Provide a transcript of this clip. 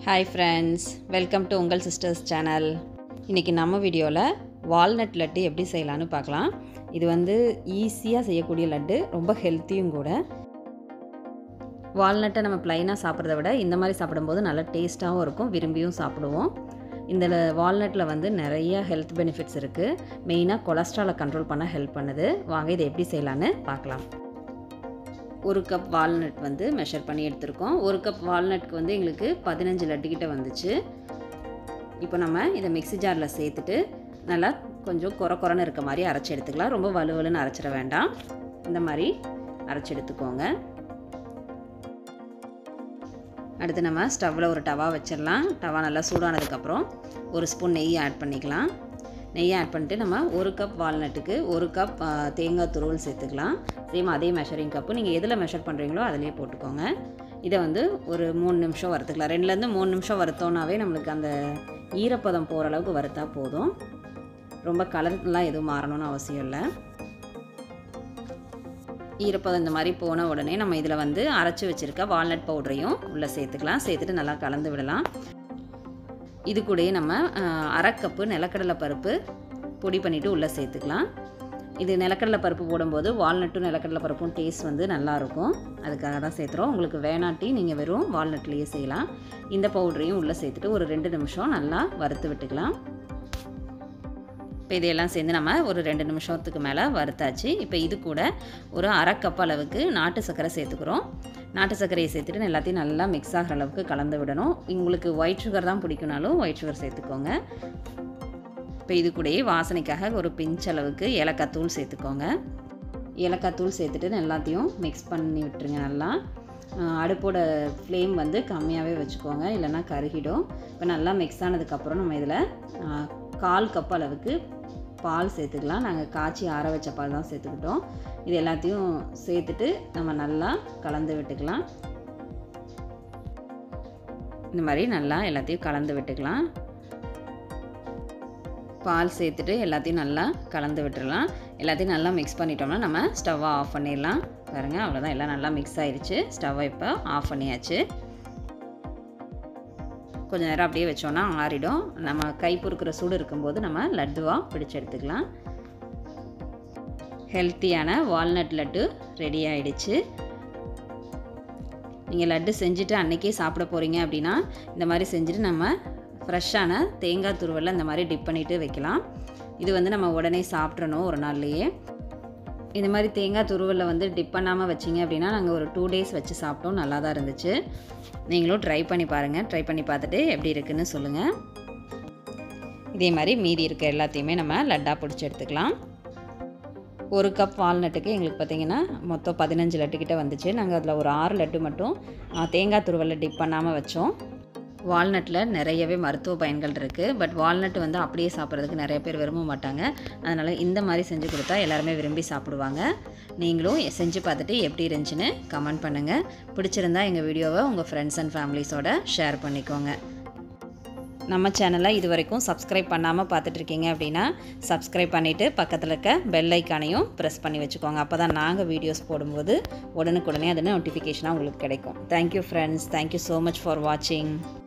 hi friends welcome to உங்கள் sisters channel இன்றைக்கி நம்ம வீடியோவில் வால்நட் லட்டு எப்படி செய்யலான்னு பார்க்கலாம் இது வந்து ஈஸியாக செய்யக்கூடிய லட்டு ரொம்ப ஹெல்த்தியும் கூட வால்நட்டை நம்ம ப்ளைனாக சாப்பிட்றத விட இந்த மாதிரி சாப்பிடும்போது நல்லா டேஸ்ட்டாகவும் இருக்கும் விரும்பியும் சாப்பிடுவோம் இந்த வால்நட்டில் வந்து நிறைய ஹெல்த் பெனிஃபிட்ஸ் இருக்குது மெயினாக கொலஸ்ட்ராலை கண்ட்ரோல் பண்ண ஹெல்ப் பண்ணுது வாங்க இதை எப்படி செய்யலான்னு பார்க்கலாம் ஒரு கப் வால்நட் வந்து மெஷர் பண்ணி எடுத்திருக்கோம் ஒரு கப் வால்நட்க்கு வந்து எங்களுக்கு பதினஞ்சு லட்டு கிட்ட வந்துச்சு இப்போ நம்ம இதை மிக்ஸி ஜாரில் சேர்த்துட்டு நல்லா கொஞ்சம் குறை குறைன்னு இருக்க மாதிரி அரைச்சி எடுத்துக்கலாம் ரொம்ப வலுவலுன்னு அரைச்சிட வேண்டாம் இந்த மாதிரி அரைச்சி எடுத்துக்கோங்க அடுத்து நம்ம ஸ்டவ்வில் ஒரு டவா வச்சிடலாம் டவா நல்லா சூடானதுக்கப்புறம் ஒரு ஸ்பூன் நெய் ஆட் பண்ணிக்கலாம் நெய் ஆட் பண்ணிட்டு நம்ம ஒரு கப் வால்நட்டுக்கு ஒரு கப் தேங்காய் துருவல் சேர்த்துக்கலாம் சேம் அதே மெஷரிங் கப்பு நீங்கள் எதில் மெஷர் பண்ணுறீங்களோ அதிலே போட்டுக்கோங்க இதை வந்து ஒரு மூணு நிமிஷம் வறுத்துக்கலாம் ரெண்டுலேருந்து மூணு நிமிஷம் வறுத்தோன்னாவே நம்மளுக்கு அந்த ஈரப்பதம் போகிற அளவுக்கு வறுத்தா போதும் ரொம்ப கலர்லாம் எதுவும் மாறணும்னு அவசியம் இல்லை ஈரப்பதம் இந்த மாதிரி போன உடனே நம்ம இதில் வந்து அரைச்சி வச்சுருக்க வால்நட் பவுடரையும் உள்ளே சேர்த்துக்கலாம் சேர்த்துட்டு நல்லா கலந்து விடலாம் இது கூடயே நம்ம அரைக்கப்பு நிலக்கடலை பருப்பு பொடி பண்ணிவிட்டு உள்ளே சேர்த்துக்கலாம் இது நிலக்கடலை பருப்பு போடும்போது வால்நட்டும் நிலக்கடலை பருப்பும் டேஸ்ட் வந்து நல்லாயிருக்கும் அதுக்காக தான் சேர்த்துறோம் உங்களுக்கு வேணாட்டி நீங்கள் வெறும் வால்நட்லேயே செய்யலாம் இந்த பவுடரையும் உள்ளே சேர்த்துட்டு ஒரு ரெண்டு நிமிஷம் நல்லா வறுத்து விட்டுக்கலாம் இப்போ இதையெல்லாம் சேர்ந்து நம்ம ஒரு ரெண்டு நிமிஷத்துக்கு மேலே வறுத்தாச்சு இப்போ இது கூட ஒரு அரை கப் அளவுக்கு நாட்டு சர்க்கரை சேர்த்துக்கிறோம் நாட்டு சர்க்கரையை சேர்த்துட்டு எல்லாத்தையும் நல்லா மிக்ஸ் ஆகிற அளவுக்கு கலந்து விடணும் உங்களுக்கு ஒயிட் சுகர் தான் பிடிக்குனாலும் ஒயிட் சுகர் சேர்த்துக்கோங்க இப்போ இது கூடயே வாசனைக்காக ஒரு பிஞ்ச் அளவுக்கு ஏலக்காய் தூள் சேர்த்துக்கோங்க ஏலக்காய் தூள் சேர்த்துட்டு எல்லாத்தையும் மிக்ஸ் பண்ணி விட்டுருங்க நல்லா அடுப்போட ஃப்ளேம் வந்து கம்மியாகவே வச்சுக்கோங்க இல்லைன்னா கருகிடும் இப்போ நல்லா மிக்ஸ் ஆனதுக்கப்புறம் நம்ம இதில் கால் கப் அளவுக்கு பால் சேர்த்துக்கலாம் நாங்கள் காய்ச்சி ஆற வச்ச பால் தான் சேர்த்துக்கிட்டோம் இது எல்லாத்தையும் சேர்த்துட்டு நம்ம நல்லா கலந்து விட்டுக்கலாம் இந்த மாதிரி நல்லா எல்லாத்தையும் கலந்து விட்டுக்கலாம் பால் சேர்த்துட்டு எல்லாத்தையும் நல்லா கலந்து விட்டுடலாம் எல்லாத்தையும் நல்லா மிக்ஸ் பண்ணிட்டோம்னா நம்ம ஸ்டவ்வை ஆஃப் பண்ணிடலாம் பாருங்கள் அவ்வளோதான் எல்லாம் நல்லா மிக்ஸ் ஆயிடுச்சு ஸ்டவ்வை இப்போ ஆஃப் பண்ணியாச்சு கொஞ்சம் நேரம் அப்படியே வச்சோன்னா ஆறிடும் நம்ம கை பொறுக்கிற சூடு இருக்கும்போது நம்ம லட்டுவாக பிடிச்சி எடுத்துக்கலாம் ஹெல்த்தியான வால்நட் லட்டு ரெடி ஆகிடுச்சு நீங்கள் லட்டு செஞ்சுட்டு அன்றைக்கே சாப்பிட போகிறீங்க அப்படின்னா இந்த மாதிரி செஞ்சுட்டு நம்ம ஃப்ரெஷ்ஷான தேங்காய் துருவலில் இந்த மாதிரி டிப் பண்ணிவிட்டு வைக்கலாம் இது வந்து நம்ம உடனே சாப்பிட்றணும் ஒரு நாள்லேயே இந்த மாதிரி தேங்காய் துருவலில் வந்து டிப் பண்ணாமல் வச்சிங்க அப்படின்னா நாங்கள் ஒரு டூ டேஸ் வச்சு சாப்பிட்டோம் நல்லா தான் இருந்துச்சு நீங்களும் ட்ரை பண்ணி பாருங்கள் ட்ரை பண்ணி பார்த்துட்டு எப்படி இருக்குன்னு சொல்லுங்கள் இதே மாதிரி மீதி இருக்க எல்லாத்தையுமே நம்ம லட்டாக பிடிச்சி எடுத்துக்கலாம் ஒரு கப் வால்நட்டுக்கு எங்களுக்கு பார்த்திங்கன்னா மொத்தம் பதினஞ்சு லட்டு கிட்ட வந்துச்சு நாங்கள் அதில் ஒரு ஆறு லட்டு மட்டும் தேங்காய் துருவலில் டிப் பண்ணாமல் வச்சோம் வால்நட்டில் நிறையவே மருத்துவ பயன்கள் இருக்குது பட் வால்நட் வந்து அப்படியே சாப்பிட்றதுக்கு நிறைய பேர் விரும்ப மாட்டாங்க அதனால் இந்த மாதிரி செஞ்சு கொடுத்தா எல்லாருமே விரும்பி சாப்பிடுவாங்க நீங்களும் செஞ்சு பார்த்துட்டு எப்படி இருந்துச்சுன்னு கமெண்ட் பண்ணுங்கள் பிடிச்சிருந்தா எங்கள் வீடியோவை உங்கள் ஃப்ரெண்ட்ஸ் அண்ட் ஃபேமிலிஸோட ஷேர் பண்ணிக்கோங்க நம்ம சேனலை இது வரைக்கும் சப்ஸ்கிரைப் பண்ணாமல் பார்த்துட்ருக்கீங்க அப்படின்னா சப்ஸ்கிரைப் பண்ணிவிட்டு பக்கத்தில் இருக்க பெல் ஐக்கானையும் ப்ரெஸ் பண்ணி வச்சுக்கோங்க அப்போ தான் நாங்கள் வீடியோஸ் போடும்போது உடனுக்குடனே அது நோட்டிஃபிகேஷனாக உங்களுக்கு கிடைக்கும் thank you friends thank you so much for வாட்சிங்